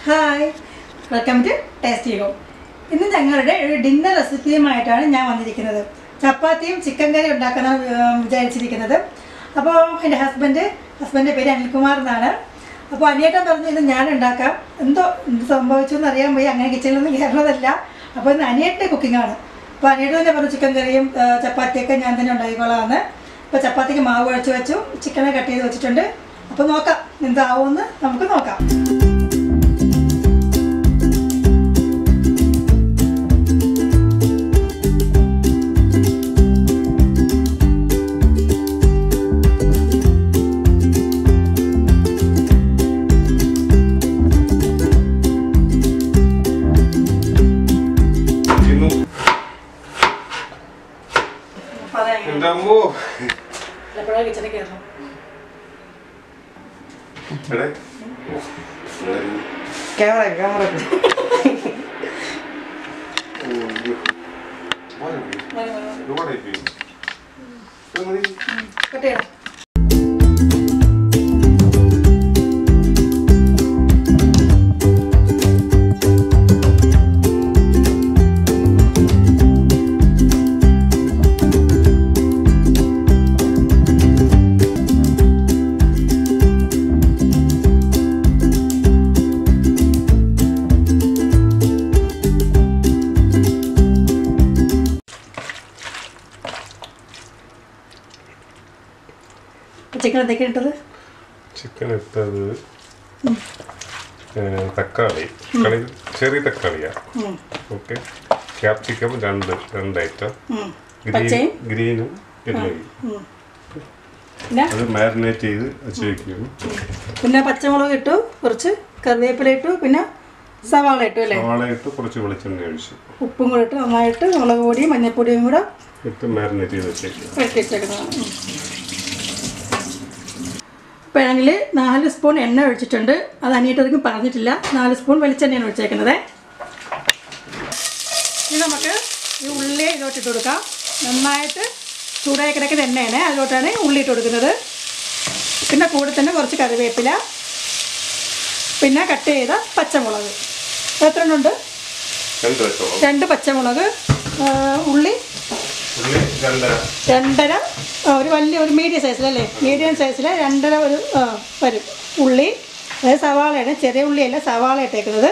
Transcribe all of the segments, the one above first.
Hi welcome to tasty home ഇന്ന് ഞങ്ങളുടെ ഒരു ഡിന്നർ റെസിപ്പിയുമായിട്ടാണ് ഞാൻ വന്നിരിക്കുന്നത് ചപ്പാത്തിയും ചിക്കൻ കറി ഉണ്ടാക്കാൻ വിചാരിച്ചിരിക്കുന്നത് അപ്പോൾ എൻ്റെ ഹസ്ബൻഡ് ഹസ്ബൻഡിൻ്റെ പേര് അനിൽകുമാർ എന്നാണ് അപ്പോൾ അനിയേട്ടൻ പറഞ്ഞു ഇത് ഞാൻ ഉണ്ടാക്കാം എന്തോ എന്ത് സംഭവിച്ചു എന്ന് അറിയാൻ പോയി അങ്ങനെ കിച്ചണിലൊന്നും കയറുന്നതല്ല അപ്പോൾ ഇന്ന് അനിയേട്ടൻ്റെ കുക്കിംഗ് ആണ് അപ്പോൾ അനിയേട്ടൻ തന്നെ പറഞ്ഞു ചിക്കൻ കറിയും ആ, ചപ്പാത്തിയൊക്കെ ഞാൻ തന്നെ ഉണ്ടാക്കിക്കോളാമെന്ന് ഇപ്പോൾ ചപ്പാത്തിക്ക് മാവ് കുഴച്ച് വെച്ചു ചിക്കനെ കട്ട് ചെയ്ത് വെച്ചിട്ടുണ്ട് അപ്പോൾ നോക്കാം എന്താവുമെന്ന് നമുക്ക് നോക്കാം ഇന്നു പറയാം എൻ്റെ അമ്മോ എപ്പോഴാണ് കിച്ചണിൽ കയറണം എടേ ഓ, എന്തായാലും ക്യാമറ ക്യാമറ ഓ, അയ്യോ. പോരെ മതി. ഒരുപാടായി പോയി. ഇത് മതി. കട്ട് ചെയ്യണം ചിക്കൻ എന്തൊക്കെ ഇട്ടത് ചിക്കൻ ഇട്ടത് ഏ, തക്കാളി തക്കാളി ചെറിയ തക്കാളിയാ ഉം. ഓക്കെ ക്യാപ്സിക്കം രണ്ട് രണ്ട് ഐറ്റം ഉം. ഗ്രീൻ പച്ചയും? ഗ്രീനും യെല്ലോയും ഉം. പിന്നെ അത് മാരിനേറ്റ് ചെയ്ത് വെച്ച് വെക്കും പിന്നെ പച്ചമുളക് ഇട്ടു കുറച്ച് കറിവേപ്പില ഇട്ടു പിന്നെ സവാള ഇട്ടു അല്ലേ സവാള ഇട്ട് കുറച്ച് വെളിച്ചെണ്ണ ഒഴിച്ചു ഉപ്പും കൂടെ ഇട്ട് നന്നായിട്ട് മുളക് പൊടിയും മഞ്ഞൾപ്പൊടിയും കൂടെ ഇട്ട് മാരിനേറ്റ് ചെയ്ത് വെച്ചേക്കും ഇറക്കി വെച്ചേക്കുന്നതാണ് ഉം. ഇപ്പോഴാണെങ്കിൽ നാല് സ്പൂൺ എണ്ണ ഒഴിച്ചിട്ടുണ്ട് അത് അനിയട്ടൊരിക്കും പറഞ്ഞിട്ടില്ല നാല് സ്പൂൺ വെളിച്ചെണ്ണയാണ് ഒഴിച്ചേക്കുന്നത് ഇനി നമുക്ക് ഈ ഉള്ളി ഇതിലോട്ട് ഇട്ട് കൊടുക്കാം നന്നായിട്ട് ചൂടായി കിടക്കുന്ന എണ്ണയാണ് അതിലോട്ടാണ് ഉള്ളി ഇട്ട് കൊടുക്കുന്നത് പിന്നെ കൂടെ തന്നെ കുറച്ച് കറിവേപ്പില പിന്നെ കട്ട് ചെയ്ത പച്ചമുളക് എത്ര എണ്ണമുണ്ട് രണ്ട് വെച്ചോളാം രണ്ട് പച്ചമുളക് ആ, ഉള്ളി ഉള്ളി രണ്ടര രണ്ടര ആ, ഒരു വലിയ ഒരു മീഡിയം സൈസിലല്ലേ മീഡിയം സൈസിൽ രണ്ടര ഒരു ആ, വരും ഉള്ളി അതായത് സവാളയാണ് ചെറിയ ഉള്ളിയല്ല സവാള ഇട്ടേക്കുന്നത്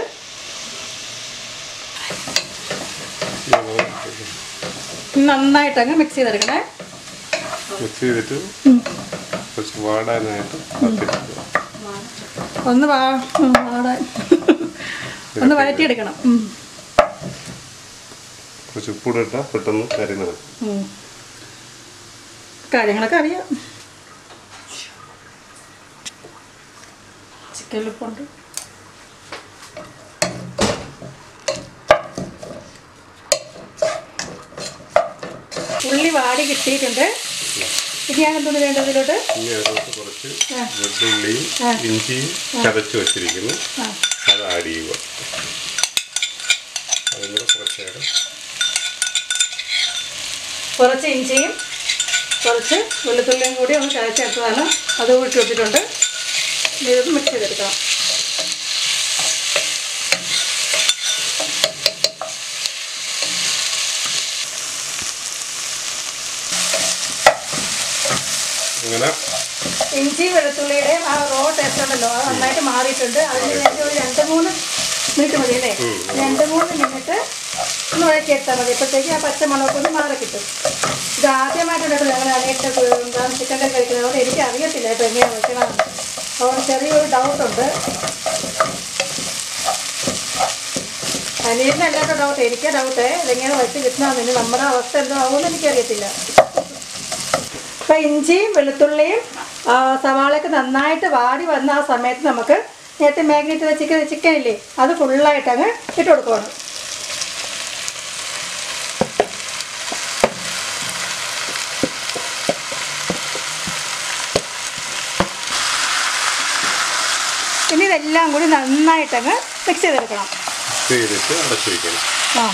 നന്നായിട്ടങ്ങ് മിക്സ് ചെയ്തെടുക്കണേ മിക്സ് ചെയ്തിട്ട് കുറച്ച് വാടാനായിട്ട് കാത്തിരിക്കുക ഒന്ന് വാ ഉം, വാടാൻ ഒന്ന് വഴറ്റിയെടുക്കണം ഉം. കുറച്ച് ഉപ്പൂടെ ഇട്ടാൽ പെട്ടെന്ന് കരിഞ്ഞത് ഉം. കാര്യങ്ങളൊക്കെ അറിയാം ചിക്കൻ ഉപ്പുണ്ട് ഉള്ളി വാടി കിട്ടിയിട്ടുണ്ട് ഇനി ഞാൻ എന്തോന്ന് വേണ്ടത് ഇതിലോട്ട് ഇനി അതിനകത്ത് കുറച്ച് ആ. വെളുത്തുള്ളിയും ആ. ഇഞ്ചിയും ചതച്ച് വെച്ചിരിക്കുന്നു ആ അത് ആഡ് ചെയ്യുക അതും കൂടെ കുറച്ച് നേരം കുറച്ച് ഇഞ്ചിയും കുറച്ച് വെളുത്തുള്ളിയും കൂടി ഒന്ന് ചതച്ചെടുത്തതാണ് അത് കൂട്ടി ഇട്ടിട്ടുണ്ട് ഇനി ഇതൊന്ന് മിക്സ് ചെയ്തെടുക്കണം അങ്ങനെ ഇഞ്ചി വെളുത്തുള്ളിയുടെയും ആ റോ ടേസ്റ്റ് ഉണ്ടല്ലോ അത് നന്നായിട്ട് മാറിയിട്ടുണ്ട് അതിന് വേണ്ടി ഒരു രണ്ട് മൂന്ന് മിനിറ്റ് മതി അല്ലേ രണ്ട് മൂന്ന് മിനിറ്റ് ഒന്ന് വഴറ്റിയെടുത്താൽ മതി ഇപ്പോഴത്തേക്ക് ആ പച്ചമുളക് ഒന്ന് മാറി കിട്ടും ഇത് ആദ്യമായിട്ടുണ്ടല്ലോ ഞങ്ങൾ അനിയൻ്റെ എന്താണ് ചിക്കൻ കറി കഴിക്കുന്നത് അതുകൊണ്ട് എനിക്ക് അറിയത്തില്ല ഇപ്പോൾ എങ്ങനെയാണ് വെക്കണം അതുകൊണ്ട് ചെറിയൊരു ഡൗട്ടുണ്ട് അനിയൻ്റെ അല്ലാത്ത ഡൗട്ട് എനിക്ക് ഡൗട്ട് ഇതെങ്ങനെ വെച്ച് കിട്ടണമെന്ന് നമ്മുടെ അവസ്ഥ എന്തോ ആവുമെന്ന് എനിക്കറിയത്തില്ല അപ്പോൾ ഇഞ്ചിയും വെളുത്തുള്ളിയും ആ, സവാളയൊക്കെ നന്നായിട്ട് വാടി വന്ന ആ സമയത്ത് നമുക്ക് നേരത്തെ മാഗ്നേറ്റ് ചെയ്ത ചിക്കൻ ചിക്കൻ ഇല്ലേ അത് ഫുള്ളായിട്ട് അങ്ങ് ഇട്ട് കൊടുക്കണം ഇനി ഇതെല്ലാം കൂടി നന്നായിട്ടങ്ങ് മിക്സ് ചെയ്തെടുക്കണം മിക്സ് ചെയ്തിട്ട് അടച്ചു വയ്ക്കണം ആ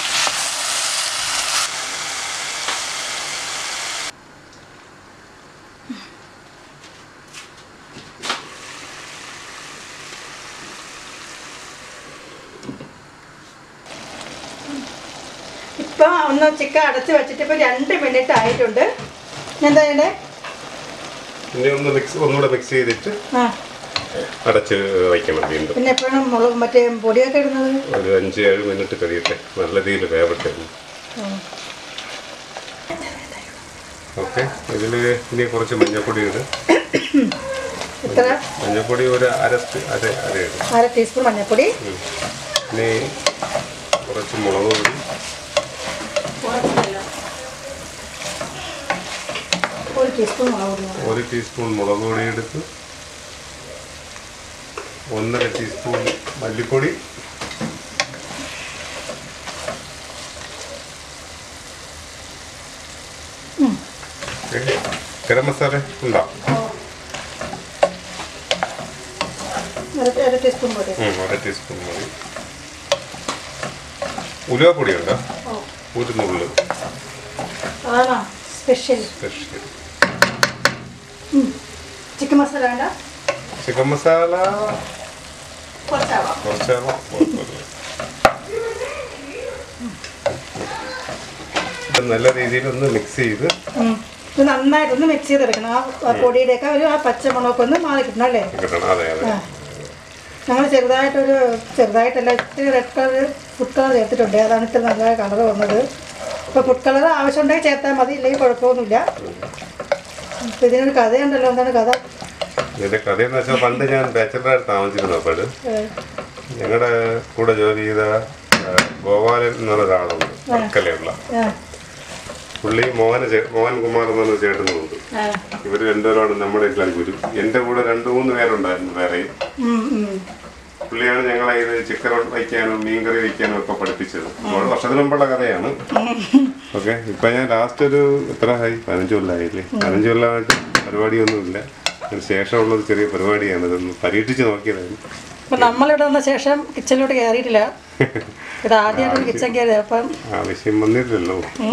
ഒന്ന് ചിക്കൻ അടച്ച് വെച്ചിട്ട് ഇപ്പോൾ രണ്ട് മിനിറ്റ് ആയിട്ടുണ്ട് ഞാൻ എന്താ ചെയ്യണ്ടേ ഇനി ഒന്ന് മിക്സ് ഒന്നുകൂടെ മിക്സ് ചെയ്തിട്ട് ആ അടച്ച് വയ്ക്കണം വീണ്ടും പിന്നെ എപ്പോഴും മുളക് മറ്റേ പൊടിയൊക്കെ ഇടുന്നത് ഒരു അഞ്ച് ഏഴ് മിനിറ്റ് കഴിയട്ടെ നല്ല രീതിയിൽ വേവട്ടെ ഉം. ഓക്കെ ഇതിൽ ഇനി കുറച്ച് മഞ്ഞൾപ്പൊടി ഇട് എത്ര മഞ്ഞൾപ്പൊടി ഒരു അര സ്പൂ- അര അര ഇടും അര ടീസ്പൂൺ മഞ്ഞൾപ്പൊടി ഇനി കുറച്ച് മുളക് പൊടി ഒരു ടീസ്പൂൺ മുളക് പൊടി കൂടെ. ഒരു ടീസ്പൂൺ മുളക് പൊടി എടുത്ത് ഒന്നര ടീസ്പൂൺ മല്ലിപ്പൊടി ഉം. ഓക്കേ. ഗരം മസാല ഉണ്ടോ അര അര ടീസ്പൂൺ പൊടി ഉം, അര ടീസ്പൂൺ മതി ഉലുവപ്പൊടി ഉണ്ടോ ഓ ഒരു നുള്ളു അതാണോ സ്പെഷ്യൽ സ്പെഷ്യൽ ചിക്കൻ മസാല വേണ്ട ചിക്കൻ മസാല കുറച്ചാവാം കുറച്ചാണോ കുഴപ്പമില്ല ഇത് നല്ല രീതിയിൽ ഒന്ന് മിക്സ് ചെയ്ത് ഉം. ഇത് നന്നായിട്ടൊന്ന് മിക്സ് ചെയ്തെടുക്കണം ആ ആ പൊടിയുടെയൊക്കെ ഒരു ആ പച്ചമുളകൊക്കെ ഒന്ന് മാറി കിട്ടണം അല്ലേ കിട്ടണം അതെ അതെ ആ ഞങ്ങൾ ചെറുതായിട്ടൊരു ചെറുതായിട്ടല്ല ഇത്തിരി റെഡ് കളർ ഫുഡ് കളർ ചേർത്തിട്ടുണ്ട് അതാണ് ഇത്ര നല്ല കളർ വന്നത് അപ്പോൾ ഫുഡ് കളർ ആവശ്യമുണ്ടെങ്കിൽ ചേർത്താൽ മതി ഇല്ലെങ്കിൽ കുഴപ്പമൊന്നുമില്ല അപ്പോൾ ഇതിനൊരു കഥയുണ്ടല്ലോ എന്താണ് കഥ ഇതിന്റെ കഥയെന്ന് വെച്ചാൽ പണ്ട് ഞാൻ ബാച്ചലറായിട്ട് താമസിച്ചിരുന്നപ്പോൾ ഏഹ്, ഞങ്ങളുടെ കൂടെ ജോലി ചെയ്ത ആ, ഗോപാലൻ എന്നൊരു ഒരാളുണ്ട് വർക്കലയുള്ള ആ, പുള്ളി മോഹന ചേ- മോഹൻ കുമാർ എന്നൊരു ചേട്ടനുമുണ്ട് ആ, ഇവർ രണ്ടുപേരോട് നമ്മുടെ വീട്ടിലാണ് ഗുരു എൻ്റെ കൂടെ രണ്ട് മൂന്ന് പേരുണ്ടായിരുന്നു വേറെയും ഉം, ഉം. പുള്ളിയാണ് ഞങ്ങളെ ഇത് ചിക്കൻ വയ്ക്കാനും മീൻകറി വയ്ക്കാനും ഒക്കെ പഠിപ്പിച്ചത് ഒരുപാട് വർഷത്തിന് മുമ്പുള്ള കഥയാണ് ഓക്കെ ഇപ്പൊ ഞാൻ ലാസ്റ്റ് ഒരു എത്ര ആയി പതിനഞ്ച് കൊല്ലമായില്ലേ പതിനഞ്ച് കൊല്ലമായിട്ട് പരിപാടിയൊന്നുമില്ല അതിന് ശേഷമുള്ള ഒരു ചെറിയ പരിപാടിയാണ് ഇതൊന്ന് പരീക്ഷിച്ച് നോക്കിയതായിരുന്നു അപ്പം നമ്മളിവിടെ വന്ന ശേഷം കിച്ചണിലോട്ട് കയറിയിട്ടില്ല ഇത് ആദ്യമായിട്ട് കിച്ചൺ കയറിയത് അപ്പം ആവശ്യം വന്നിട്ടില്ലല്ലോ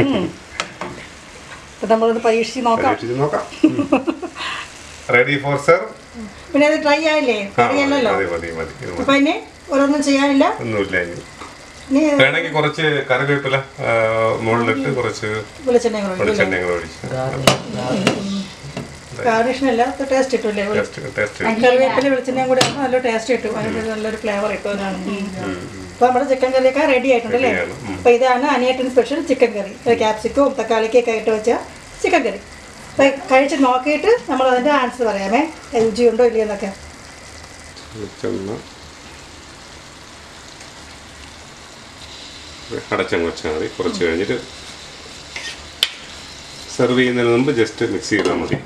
ഇപ്പം നമ്മളിത് പരീക്ഷിച്ച് നോക്കാം പരീക്ഷിച്ച് നോക്കാം റെഡി ഫോർ സർ പിന്നെ അത് ട്രൈ ആയില്ലേ അറിയാലല്ലോ മതി മതി മതി ഇത് മതി. അപ്പം ഇനി ഓരോന്നും ചെയ്യാനില്ല ഒന്നുമില്ല ഇനി ഇനി വേണമെങ്കിൽ കുറച്ച് കറിവേപ്പില ആ, മുകളിലിട്ട് കുറച്ച് വെളിച്ചെണ്ണ കൂടെ ഒഴിക്കും. വെളിച്ചെണ്ണ കൂടെ ഒഴിച്ച് ഗാർണിഷിനല്ല ടേസ്റ്റ് കിട്ടൂലേ ടേസ്റ്റ് ടേസ്റ്റ് കറിവേപ്പില വെളിച്ചെണ്ണയും കൂടെ ആകുമ്പോൾ നല്ല ടേസ്റ്റ് കിട്ടും അതിനൊരു നല്ലൊരു ഫ്ലേവർ കിട്ടും അതിനാണ് അപ്പോൾ നമ്മുടെ ചിക്കൻ കറിയൊക്കെ റെഡി ആയിട്ടുണ്ടല്ലേ റെഡിയാണ്. ഉം. അപ്പോൾ ഇതാണ് അനിയട്ടൻ സ്പെഷ്യൽ ചിക്കൻ കറി ക്യാപ്സിക്കവും തക്കാളിക്കൊക്കെ ഇട്ട് വെച്ച ചിക്കൻ കറി അപ്പോൾ കഴിച്ച് നോക്കിയിട്ട് നമ്മൾ അതിൻ്റെ ആൻസർ പറയാമേ രുചിയുണ്ടോ ഇല്ലയോ എന്നൊക്കെ വെച്ചൊന്ന് അടച്ചങ്ങ് വെച്ചാൽ മതി കുറച്ച് കഴിഞ്ഞിട്ട് സെർവ് ചെയ്യുന്നതിന് മുമ്പ് ജസ്റ്റ് മിക്സ് ചെയ്താൽ മതി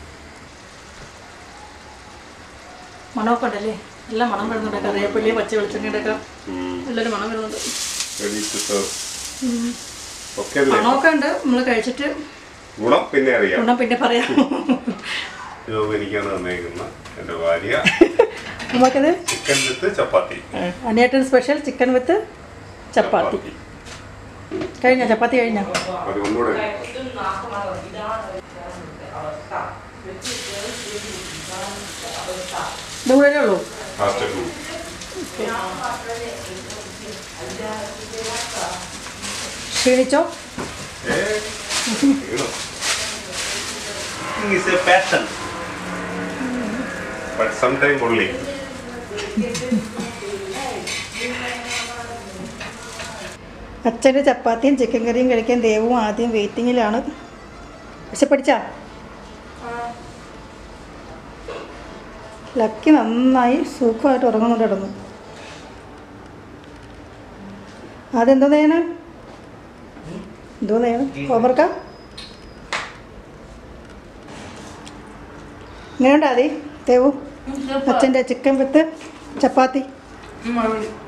മണമൊക്കെ ഉണ്ടല്ലേ നല്ല മണം വരുന്നുണ്ട് കറിവേപ്പിലയും പച്ച വെളിച്ചെണ്ണയുടെ ഒക്കെ നല്ലൊരു മണം വരുന്നുണ്ട് റെഡി ടു സെർവ് ഓക്കെ അല്ലേ മണമൊക്കെ ഉണ്ട് നമ്മൾ കഴിച്ചിട്ട് ഗുണം പിന്നെ അറിയാം ഗുണം പിന്നെ പറയാം ഇത് എനിക്കാണ് തന്നേക്കുന്ന എൻ്റെ ഭാര്യ നമുക്കത് ചിക്കൻ വിത്ത് ചപ്പാത്തി അനിയേട്ടൻ സ്പെഷ്യൽ ചിക്കൻ വിത്ത് ചപ്പാത്തി കഴിഞ്ഞോ ചപ്പാത്തി കഴിഞ്ഞോ അത് ഒന്നുകൂടെ ഇതുകൂടെ ഉള്ളൂ ഫാസ്റ്റ് ക്ഷീണിച്ചോ Cooking is a passion. But some time ഉള്ളി അച്ഛൻ്റെ ചപ്പാത്തിയും ചിക്കൻ കറിയും കഴിക്കാൻ ദേവും ആദ്യം വെയിറ്റിങ്ങിലാണ് പക്ഷെ പഠിച്ചാ ലക്കി നന്നായി സുഖമായിട്ട് ഉറങ്ങുന്നുണ്ട് കിടന്നു അതെന്തോ ചെയ്യണം എന്തോ ചെയ്യണം ഹോംവർക്കാ ഇങ്ങനെയുണ്ടാ അതി ദേവു അച്ഛൻ്റെ ചിക്കൻ വിത്ത് ചപ്പാത്തി മതി